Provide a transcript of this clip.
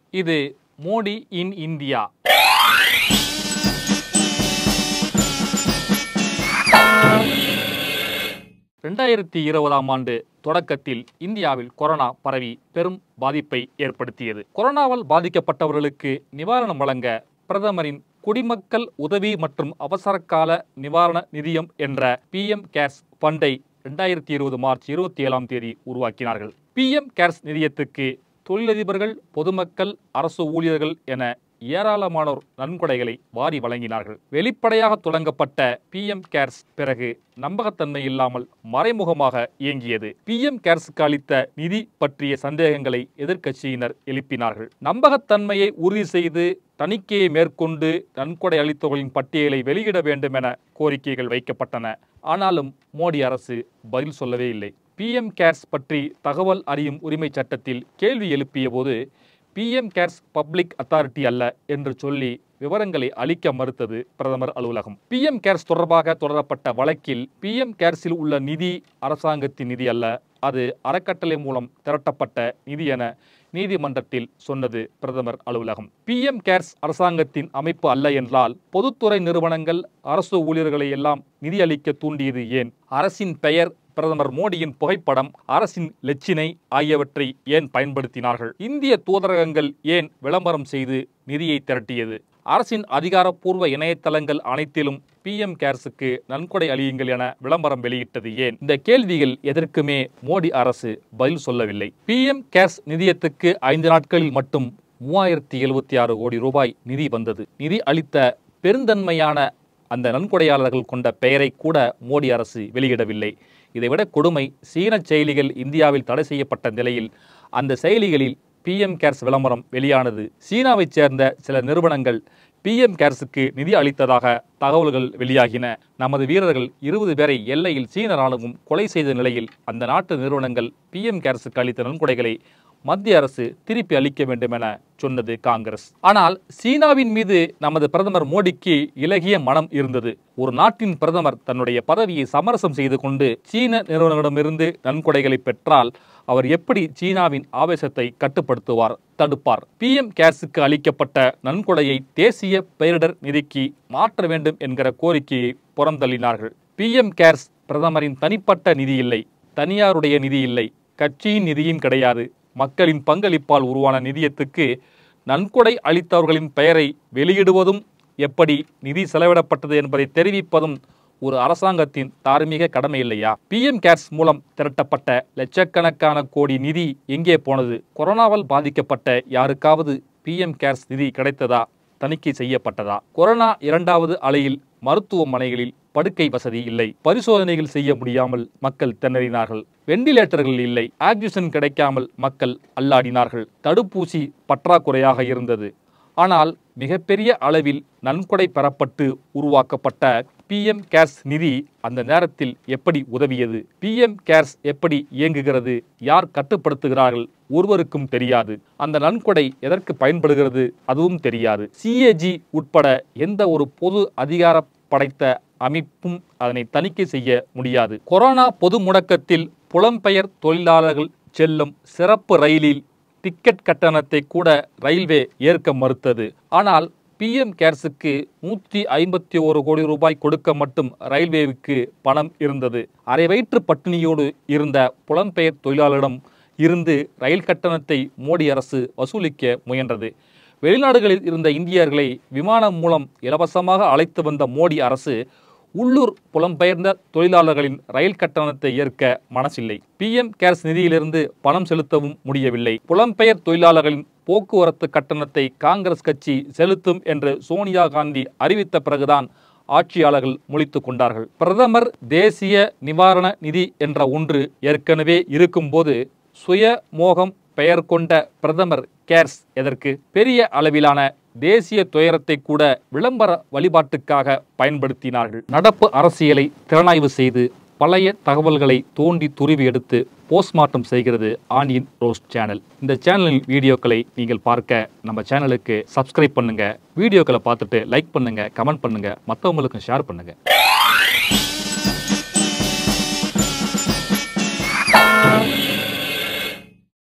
இது Modi in India ரெண்டாயிரத்தி இருபதாம் ஆண்டு தொடக்கத்தில் இந்தியாவில் கொரோனா பரவி பெரும் பாதிப்பை ஏற்படுத்தியது கொரோனாவால் பாதிக்கப்பட்டவர்களுக்கு நிவாரணம் வழங்க பிரதமரின் குடிமக்கள் உதவி மற்றும் அவசரகால நிவாரண நிதியம் என்ற பிஎம் கேர்ஸ் ஃபண்டை ரெண்டாயிரத்தி இருபது மார்ச் இருபத்தி ஏழாம் தேதி உருவாக்கினார்கள் பிஎம் கேர்ஸ் நிதியத்துக்கு தொழிலதிபர்கள் பொதுமக்கள் அரசு ஊழியர்கள் என ஏராளமானோர் நன்கொடைகளை வாரி வழங்கினார்கள் வெளிப்படையாக தொடங்கப்பட்ட பிஎம் கேர்ஸ் பிறகு நம்பகத்தன்மை இல்லாமல் மறைமுகமாக இயங்கியது பிஎம் கேர்ஸுக்கு அளித்த நிதி பற்றிய சந்தேகங்களை எதிர்க்கட்சியினர் எழுப்பினார்கள் நம்பகத்தன்மையை உறுதி செய்து தணிக்கையை மேற்கொண்டு நன்கொடை அளித்தவர்களின் பட்டியலை வெளியிட வேண்டும் என கோரிக்கைகள் வைக்கப்பட்டன ஆனாலும் மோடி அரசு பதில் சொல்லவே இல்லை பிஎம் கேர்ஸ் பற்றி தகவல் அறியும் உரிமை சட்டத்தில் கேள்வி எழுப்பிய போது பிஎம் கேர்ஸ் பப்ளிக் அத்தாரிட்டி அல்ல என்று சொல்லி விவரங்களை அளிக்க மறுத்தது பிரதமர் அலுவலகம் பிஎம் கேர்ஸ் தொடர்பாக தொடரப்பட்ட வழக்கில் பிஎம் கேர்ஸில் உள்ள நிதி அரசாங்கத்தின் நிதி அல்ல அது அறக்கட்டளை மூலம் திரட்டப்பட்ட நிதி என நீதிமன்றத்தில் சொன்னது பிரதமர் அலுவலகம் பிஎம் கேர்ஸ் அரசாங்கத்தின் அமைப்பு அல்ல என்றால் பொதுத்துறை நிறுவனங்கள் அரசு ஊழியர்களை எல்லாம் நிதியளிக்க தூண்டியது ஏன் அரசின் பெயர் பிரதமர் மோடியின் புகைப்படம் அரசின் லட்சினை ஆகியவற்றை ஏன் பயன்படுத்தினார்கள் இந்திய தூதரகங்கள் ஏன் விளம்பரம் செய்து நிதியை திரட்டியது அரசின் அதிகாரப்பூர்வ இணையதளங்கள் அனைத்திலும் பிஎம் கேர்ஸுக்கு நன்கொடை அளியுங்கள் என விளம்பரம் வெளியிட்டது ஏன் இந்த கேள்விகள் எதற்குமே மோடி அரசு பதில் சொல்லவில்லை பிஎம் கேர்ஸ் நிதியத்துக்கு ஐந்து நாட்களில் மட்டும் மூவாயிரத்தி எழுபத்தி ஆறு கோடி ரூபாய் நிதி வந்தது நிதி அளித்த பெருந்தன்மையான அந்த நன்கொடையாளர்கள் கொண்ட பெயரை கூட மோடி அரசு வெளியிடவில்லை இதைவிட கொடுமை சீன செயலிகள் இந்தியாவில் தடை செய்யப்பட்ட நிலையில் அந்த செயலிகளில் பிஎம் கேர்ஸ் விளம்பரம் வெளியானது சீனாவைச் சேர்ந்த சில நிறுவனங்கள் பிஎம் கேர்ஸுக்கு நிதி அளித்ததாக தகவல்கள் வெளியாகின நமது வீரர்கள் இருபது பேரை எல்லையில் சீன ராணுவம் கொலை செய்த நிலையில் அந்த நாட்டு நிறுவனங்கள் பிஎம் கேர்ஸுக்கு அளித்த நன்கொடைகளை மத்திய அரசு திருப்பி அளிக்க வேண்டும் என சொன்னது காங்கிரஸ் ஆனால் சீனாவின் மீது நமது பிரதமர் மோடிக்கு இலகிய மனம் இருந்தது ஒரு நாட்டின் பிரதமர் தன்னுடைய பதவியை சமரசம் செய்து கொண்டு சீன நிறுவனங்களிடமிருந்து நன்கொடைகளை பெற்றால் அவர் எப்படி சீனாவின் ஆவேசத்தை கட்டுப்படுத்துவார் தடுப்பார் பிஎம் கேர்ஸுக்கு அளிக்கப்பட்ட நன்கொடையை தேசிய பேரிடர் நிதிக்கு மாற்ற வேண்டும் என்கிற கோரிக்கையை புறந்தள்ளினார்கள் பிஎம் கேர்ஸ் பிரதமரின் தனிப்பட்ட நிதி இல்லை தனியாருடைய நிதி இல்லை கட்சியின் நிதியும் கிடையாது மக்களின் பங்களிப்பால் உருவான நிதியத்துக்கு நன்கொடை அளித்தவர்களின் பெயரை வெளியிடுவதும் எப்படி நிதி செலவிடப்பட்டது என்பதை தெரிவிப்பதும் ஒரு அரசாங்கத்தின் தார்மீக கடமை இல்லையா பிஎம் கேர்ஸ் மூலம் திரட்டப்பட்ட லட்சக்கணக்கான கோடி நிதி எங்கே போனது கொரோனாவால் பாதிக்கப்பட்ட யாருக்காவது பிஎம் கேர்ஸ் நிதி கிடைத்ததா தணிக்கை செய்யப்பட்டதா கொரோனா இரண்டாவது அலையில் மருத்துவமனைகளில் படுக்கை வசதி இல்லை பரிசோதனைகள் செய்ய முடியாமல் மக்கள் திணறினார்கள் வெண்டிலேட்டர்கள் இல்லை ஆக்சிஜன் கிடைக்காமல் மக்கள் அல்லாடினார்கள் தடுப்பூசி பற்றாக்குறையாக இருந்தது ஆனால் மிகப்பெரிய அளவில் நன்கொடை பெறப்பட்டு உருவாக்கப்பட்ட பிஎம் கேர்ஸ் நிதி அந்த நேரத்தில் எப்படி உதவியது பிஎம் கேர்ஸ் எப்படி இயங்குகிறது யார் கட்டுப்படுத்துகிறார்கள் ஒருவருக்கும் தெரியாது அந்த நன்கொடை எதற்கு பயன்படுகிறது அதுவும் தெரியாது சிஏஜி உட்பட எந்த ஒரு பொது அதிகார படைத்த அமைப்பும் அதனை தணிக்கை செய்ய முடியாது கொரோனா பொது முடக்கத்தில் புலம்பெயர் தொழிலாளர்கள் செல்லும் சிறப்பு ரயிலில் டிக்கெட் கட்டணத்தை கூட ரயில்வே ஏற்க மறுத்தது ஆனால் பிஎம் கேர்ஸுக்கு நூற்றி ஐம்பத்தி ஒரு கோடி ரூபாய் கொடுக்க மட்டும் ரயில்வேவுக்கு பணம் இருந்தது அரை வயிற்று பட்டினியோடு இருந்த புலம்பெயர் தொழிலாளரிடம் இருந்து ரயில் கட்டணத்தை மோடி அரசு வசூலிக்க முயன்றது வெளிநாடுகளில் இருந்த இந்தியர்களை விமானம் மூலம் இலவசமாக அழைத்து வந்த மோடி அரசு உள்ளூர் புலம்பெயர்ந்த தொழிலாளர்களின் ரயில் கட்டணத்தை ஏற்க மனசில்லை பிஎம் கேர்ஸ் நிதியிலிருந்து பணம் செலுத்தவும் முடியவில்லை புலம்பெயர் தொழிலாளர்களின் போக்குவரத்து கட்டணத்தை காங்கிரஸ் கட்சி செலுத்தும் என்று சோனியா காந்தி அறிவித்த பிறகுதான் ஆட்சியாளர்கள் முழித்து கொண்டார்கள் பிரதமர் தேசிய நிவாரண நிதி என்ற ஒன்று ஏற்கனவே இருக்கும்போது சுய மோகம் பெயர் கொண்ட பிரதமர் கேர்ஸ் எதற்கு பெரிய அளவிலான தேசிய துயரத்தை கூட விளம்பர வழிபாட்டுக்காக பயன்படுத்தினார்கள் நடப்பு அரசியலை திறனாய்வு செய்து பழைய தகவல்களை தோண்டி துருவி எடுத்து போஸ்ட்மார்ட்டம் செய்கிறது ஆனியன் ரோஸ்ட் சேனல் இந்த சேனலின் வீடியோக்களை நீங்கள் பார்க்க நம்ம சேனலுக்கு சப்ஸ்கிரைப் பண்ணுங்க வீடியோக்களை பார்த்துட்டு லைக் பண்ணுங்க கமெண்ட் பண்ணுங்க மற்றவங்களுக்கும் ஷேர் பண்ணுங்க